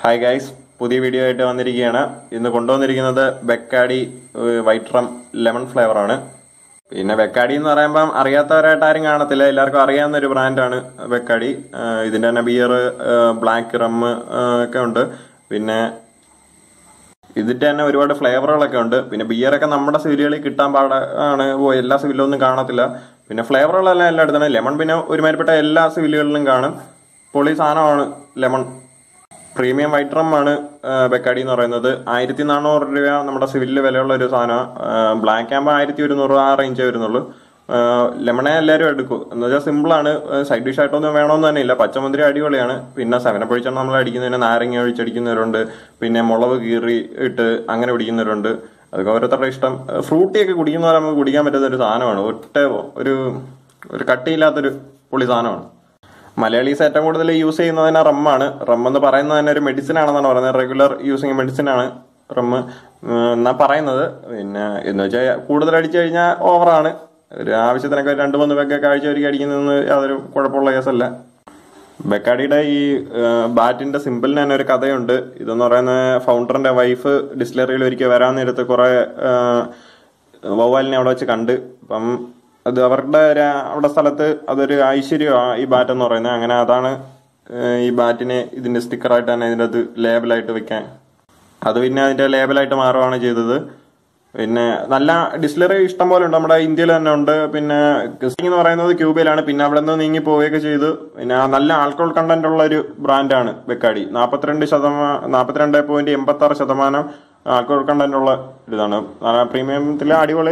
hi guys പുതിയ video ആയിട്ട് വന്നിരിക്കുകയാണ് ഇന്ന് കൊണ്ടുവന്നിരിക്കുന്നത് ബെക്കാടി ഏഹ്, വൈറ്റ് റം ലെമൺ ഫ്ലേവർ ആണ് പിന്നെ ബെക്കാടി എന്ന് പറയുമ്പം അറിയാത്തവരായിട്ട് ആരും കാണത്തില്ല എല്ലാവർക്കും അറിയാവുന്ന ഒരു ബ്രാൻഡാണ് ബെക്കാടി ഏഹ്, ഇതിന്റെ തന്നെ ബിയർ ബ്ലാക്ക് റം ഒക്കെ ഉണ്ട് പിന്നെ ഇതിന്റെ തന്നെ ഒരുപാട് ഫ്ലേവറുകളൊക്കെ ഉണ്ട് പിന്നെ ബിയറൊക്കെ നമ്മുടെ സിവിലുകളിൽ കിട്ടാൻ പാടാണ് ഓ എല്ലാ സിവിലും ഒന്നും കാണത്തില്ല പിന്നെ ഫ്ലേവറുകളെല്ലാം എല്ലായിടത്താണ് ലെമൺ പിന്നെ ഒരുമാതിരിപ്പെട്ട എല്ലാ സിവിലുകളിലും കാണും പൊളി സാധനമാണ് ലെമൺ പ്രീമിയം വൈറ്റ് റം ആണ് ആ, ബെക്കാടി എന്ന് പറയുന്നത് ആയിരത്തി നാനൂറ് രൂപ നമ്മുടെ സിവിലിൽ വിലയുള്ള ഒരു സാധനമാണ് ബ്ലാക്ക് ആകുമ്പോൾ ആയിരത്തി ഒരുന്നൂറ് ആ റേഞ്ചേ വരുന്നുള്ളൂ ആ, ലെമണേ എല്ലാവരും എടുക്കും എന്ന് വെച്ചാൽ സിമ്പിളാണ് സൈഡ് ഡിഷ് ആയിട്ടൊന്നും വേണമെന്ന് തന്നെ ഇല്ല പച്ചമന്തിരി അടിപൊളിയാണ് പിന്നെ സെവനപ്പ് ഒഴിച്ചാണ് നമ്മൾ അടിക്കുന്നതിന് നാരങ്ങ ഒഴിച്ചടിക്കുന്നവരുണ്ട് പിന്നെ മുളക് കീറി ഇട്ട് അങ്ങനെ പിടിക്കുന്നവരുണ്ട് അതൊക്കെ ഓരോരുത്തരുടെ ഇഷ്ടം ഫ്രൂട്ടി ഒക്കെ കുടിക്കുന്നവരെ നമുക്ക് കുടിക്കാൻ പറ്റുന്ന ഒരു സാധനമാണ് ഒറ്റ ഒരു ഒരു കട്ടിയില്ലാത്തൊരു പൊളി സാധനമാണ് മലയാളീസ് ഏറ്റവും കൂടുതൽ യൂസ് ചെയ്യുന്നത് തന്നെ റമ്മാണ് റം എന്ന് പറയുന്നത് തന്നെ ഒരു മെഡിസിൻ ആണെന്നാണ് പറയുന്നത് റെഗുലർ യൂസിങ് മെഡിസിൻ ആണ് റമ്മ് എന്നാ പറയുന്നത് പിന്നെ എന്ന് വെച്ചാൽ കൂടുതൽ അടിച്ചു കഴിഞ്ഞാൽ ഓവറാണ് ഒരു ആവശ്യത്തിനൊക്കെ രണ്ട് മൂന്ന് പേക്കൊക്കെ ആഴ്ച ഒരിക്കൽ അടിക്കുന്നതെന്ന് യാതൊരു കുഴപ്പമുള്ള കേസല്ല ബെക്കാഡിയുടെ ഈ ബാറ്റിന്റെ സിമ്പിളിന് തന്നെ ഒരു കഥയുണ്ട് ഇതെന്ന് പറയുന്ന ഫൗണ്ടറിന്റെ വൈഫ് ഡിസ്റ്റിലറിയിൽ ഒരിക്കൽ വരാൻ നേരത്ത് കുറെ വവ്വാലിനെ അവിടെ വെച്ച് കണ്ട് അപ്പം അത് അവരുടെ ഒരു അവിടെ സ്ഥലത്ത് അതൊരു ഐശ്വര്യമാണ് ഈ ബാറ്റ് എന്ന് പറയുന്നത് അങ്ങനെ അതാണ് ഏഹ്, ഈ ബാറ്റിനെ ഇതിന്റെ സ്റ്റിക്കറായിട്ട് തന്നെ ഇതിൻ്റെ അത് ലേബലായിട്ട് വെക്കാൻ അത് പിന്നെ അതിന്റെ ലേബലായിട്ട് മാറുകയാണ് ചെയ്തത് പിന്നെ നല്ല ഡിസ്റ്റിലറി ഇഷ്ടം പോലെ ഉണ്ട് നമ്മുടെ ഇന്ത്യയിൽ തന്നെ ഉണ്ട് പിന്നെ ക്രിസ്റ്റിംഗ് എന്ന് പറയുന്നത് ക്യൂബയിലാണ് പിന്നെ അവിടെ നിന്ന് നീങ്ങി പോവുകയൊക്കെ ചെയ്തു പിന്നെ നല്ല ആൽക്കോൾ കണ്ടന്റ് ഉള്ള ഒരു ബ്രാൻഡാണ് ബെക്കാടി നാൽപ്പത്തിരണ്ട് ശതമാനം നാൽപ്പത്തിരണ്ട് പോയിന്റ് എൺപത്തി ആറ് ശതമാനം ആൽക്കോൾ കണ്ടന്റ് ഉള്ള ഇതാണ് പ്രീമിയത്തിലെ അടിപൊളി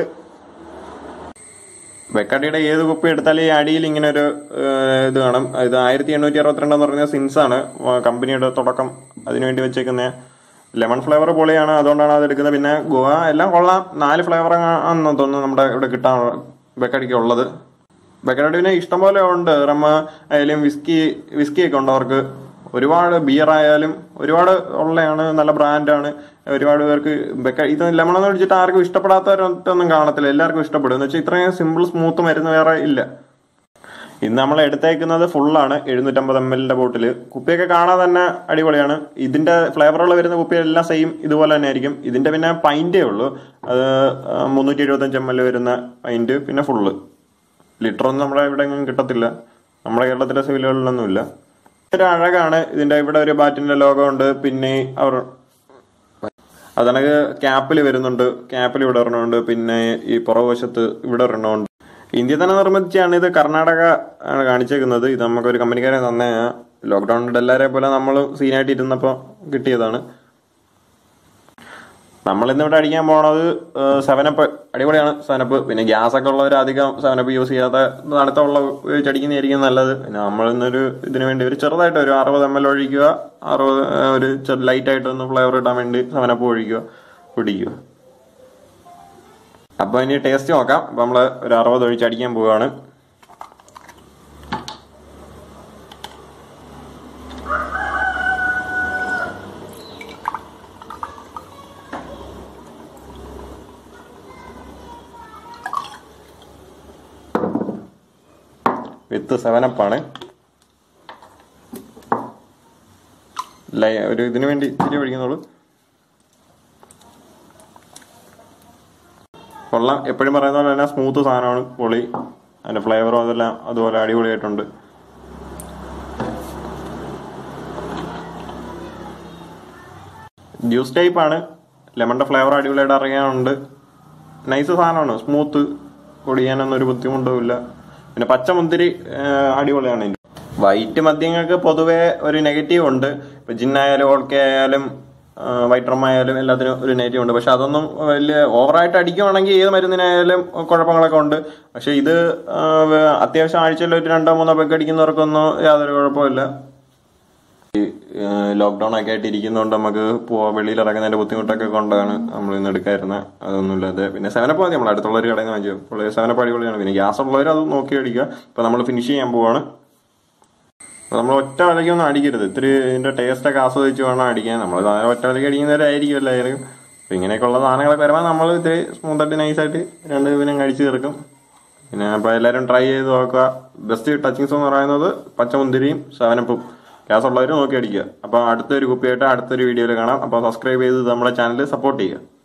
ബെക്കാടിയുടെ ഏത് കുപ്പി എടുത്താലും ഈ അടിയിൽ ഇങ്ങനെ ഒരു ഏഹ്, ഇത് കാണും ഇത് ആയിരത്തി എണ്ണൂറ്റി അറുപത്തിരണ്ട് എന്ന് പറഞ്ഞ സിൻസ് ആണ് ആ, കമ്പനിയുടെ തുടക്കം അതിനുവേണ്ടി വെച്ചേക്കുന്ന ലെമൺ ഫ്ലേവർ പൊളിയാണ് അതുകൊണ്ടാണ് അത് എടുക്കുന്നത് പിന്നെ ഗോവ എല്ലാം കൊള്ളാം നാല് ഫ്ലേവർ ആണെന്ന് തോന്നുന്നു നമ്മുടെ ഇവിടെ കിട്ടാൻ ബെക്കാടിക്ക് ഉള്ളത് ബെക്കാടി പിന്നെ ഇഷ്ടംപോലെ ഉണ്ട് റമ്മ ആയാലും വിസ്കി വിസ്കി ഒക്കെ ഉണ്ട് അവർക്ക് ഒരുപാട് ബിയർ ആയാലും ഒരുപാട് ഉള്ളതാണ് നല്ല ബ്രാൻഡാണ് ഒരുപാട് പേർക്ക് ബെക്ക ഇത് ലെമൺ എന്ന് വിളിച്ചിട്ട് ആർക്കും ഇഷ്ടപ്പെടാത്തവരൊന്നും കാണത്തില്ല എല്ലാവർക്കും ഇഷ്ടപ്പെടും എന്ന് വെച്ചാൽ ഇത്രയും സിമ്പിൾ സ്മൂത്ത് മരുന്ന് വേറെ ഇല്ല ഇന്ന് നമ്മൾ എടുത്തേക്കുന്നത് ഫുള്ളാണ് എഴുന്നൂറ്റമ്പത് എം എല്ലിന്റെ ബോട്ടിൽ കുപ്പിയൊക്കെ കാണാൻ തന്നെ അടിപൊളിയാണ് ഇതിന്റെ ഫ്ലേവറുകൾ വരുന്ന കുപ്പിയെല്ലാം സെയിം ഇതുപോലെ തന്നെ ആയിരിക്കും ഇതിന്റെ പിന്നെ പൈന്റേ ഉള്ളൂ അത് മുന്നൂറ്റി എഴുപത്തഞ്ച് എം എൽ വരുന്ന പൈന്റ് പിന്നെ ഫുള്ള് ലിറ്റർ ഒന്നും നമ്മുടെ ഇവിടെ എങ്ങും കിട്ടത്തില്ല നമ്മുടെ കേരളത്തിലെ സിവിലുകളിലൊന്നുമില്ല ഒരു അഴകാണ് ഇതിന്റെ ഇവിടെ ഒരു ബാറ്റിന്റെ ലോഗോ ഉണ്ട് പിന്നെ അവർ അതണക്ക് ക്യാപ്പിൽ വരുന്നുണ്ട് ക്യാപ്പിൽ ഇവിടെ ഒരെണ്ണമുണ്ട് പിന്നെ ഈ പുറകുവശത്ത് ഇവിടെ ഒരെണ്ണമുണ്ട് ഇന്ത്യ തന്നെ നിർമ്മിച്ചാണ് ഇത് കർണാടക ആണ് കാണിച്ചേക്കുന്നത് ഇത് നമുക്ക് ഒരു കമ്പനിക്കാരെ തന്നെ ലോക്ക്ഡൌണിൽ എല്ലാവരെ പോലെ നമ്മൾ സീനായിട്ട് ഇരുന്നപ്പോൾ കിട്ടിയതാണ് നമ്മൾ ഇന്ന് ഇവിടെ അടിക്കാൻ പോണത് സെവനപ്പ് അടിപൊളിയാണ് സെവനപ്പ് പിന്നെ ഗ്യാസ് ഒക്കെ ഉള്ളവർ അധികം സെവനപ്പ് യൂസ് ചെയ്യാതെ തണുത്തുള്ള ഉപയോഗിച്ച് അടിക്കുന്നതായിരിക്കും നല്ലത് പിന്നെ നമ്മൾ ഇന്നൊരു ഇതിനു വേണ്ടി ഒരു ചെറുതായിട്ട് ഒരു അറുപത് എം എൽ ഒഴിക്കുക അറുപത് ആ, ഒരു ലൈറ്റ് ആയിട്ട് ഒന്ന് ഫ്ലേവർ ഇടാൻ വേണ്ടി സെവനപ്പ് ഒഴിക്കുക പിടിക്കുക അപ്പൊ ഇനി ടേസ്റ്റ് നോക്കാം അപ്പൊ നമ്മള് ഒരു അറുപത് ഒഴിച്ച് അടിക്കാൻ പോവുകയാണ് വിത്ത് സെവനപ്പാണ് ഒരു ഇതിനു വേണ്ടി ഇച്ചിരി ഒഴിക്കുന്നുള്ളൂ കൊള്ളാം എപ്പോഴും പറയുന്ന പോലെ തന്നെ സ്മൂത്ത് സാധനമാണ് പൊളി അതിന്റെ ഫ്ലേവറും അതെല്ലാം അതുപോലെ അടിപൊളിയായിട്ടുണ്ട് ജ്യൂസ് ടൈപ്പ് ആണ് ലെമണിന്റെ ഫ്ലേവർ അടിപൊളിയായിട്ട് അറിയാനുണ്ട് നൈസ് സാധനമാണ് സ്മൂത്ത് കുടിയാനൊന്നും ഒരു ബുദ്ധിമുട്ടും ഇല്ല പിന്നെ പച്ചമുന്തിരി ഏഹ്, അടിപൊളിയാണ് ഇതിന്റെ വൈറ്റ് മദ്യങ്ങൾക്ക് പൊതുവെ ഒരു നെഗറ്റീവ് ഉണ്ട് ഇപ്പൊ ജിന്നായാലും ഓൾക്കെ ആയാലും വൈറ്റ് റം ആയാലും എല്ലാത്തിനും ഒരു നെഗറ്റീവ് ഉണ്ട് പക്ഷെ അതൊന്നും വലിയ ഓവറായിട്ട് അടിക്കുവാണെങ്കിൽ ഏത് മരുന്നിനായാലും കുഴപ്പങ്ങളൊക്കെ ഉണ്ട് പക്ഷെ ഇത് ആ, വേ- അത്യാവശ്യം ആഴ്ചയിൽ ഒരു രണ്ടോ മൂന്നോ പെഗ് അടിക്കുന്നവർക്കൊന്നും യാതൊരു കുഴപ്പമില്ല ലോക്ക്ഡൌൺ ഒക്കെ ആയിട്ട് ഇരിക്കുന്നതുകൊണ്ട് നമുക്ക് പോ വെളിയിൽ ഇറങ്ങുന്നതിന്റെ ബുദ്ധിമുട്ടൊക്കെ കൊണ്ടാണ് നമ്മൾ ഇന്ന് എടുക്കായിരുന്നത് അതൊന്നുമില്ലാതെ പിന്നെ സെവനപ്പ് മതി നമ്മൾ അടുത്തുള്ള ഒരു കടയിൽ നിന്ന് വാങ്ങിച്ചു സെവനപ്പ് അടിപൊളിയാണ് പിന്നെ ഗ്യാസ് ഉള്ളവർ അത് നോക്കി അടിക്കുക ഇപ്പൊ നമ്മൾ ഫിനിഷ് ചെയ്യാൻ പോവാണ് അപ്പൊ നമ്മൾ ഒറ്റ വിലയ്ക്കൊന്നും അടിക്കരുത് ഇത്തിരി ഇതിന്റെ ടേസ്റ്റ് ഒക്കെ ആസ്വദിച്ച് വേണം അടിക്കാൻ നമ്മൾ സാധനം ഒറ്റ വിലയ്ക്ക് അടിക്കുന്നവരായിരിക്കും എല്ലാവരും അപ്പൊ ഇങ്ങനെയൊക്കെയുള്ള സാധനങ്ങളൊക്കെ വരുമ്പോൾ നമ്മൾ ഇത്തിരി സ്മൂത്തായിട്ട് നൈസായിട്ട് രണ്ട് പിന്നെ കഴിച്ചു തീർക്കും പിന്നെ അപ്പോൾ എല്ലാവരും ട്രൈ ചെയ്ത് നോക്കുക ബെസ്റ്റ് ടച്ചിങ്സ് എന്ന് പറയുന്നത് പച്ചമുന്തിരിയും സെവനപ്പും ഗ്യാസ് ഉള്ളവർ നോക്കി അടിക്കുക അപ്പോൾ അടുത്തൊരു കുപ്പിയായിട്ട് അടുത്തൊരു വീഡിയോയിൽ കാണാം അപ്പോൾ സബ്സ്ക്രൈബ് ചെയ്ത് നമ്മുടെ ചാനൽ സപ്പോർട്ട് ചെയ്യുക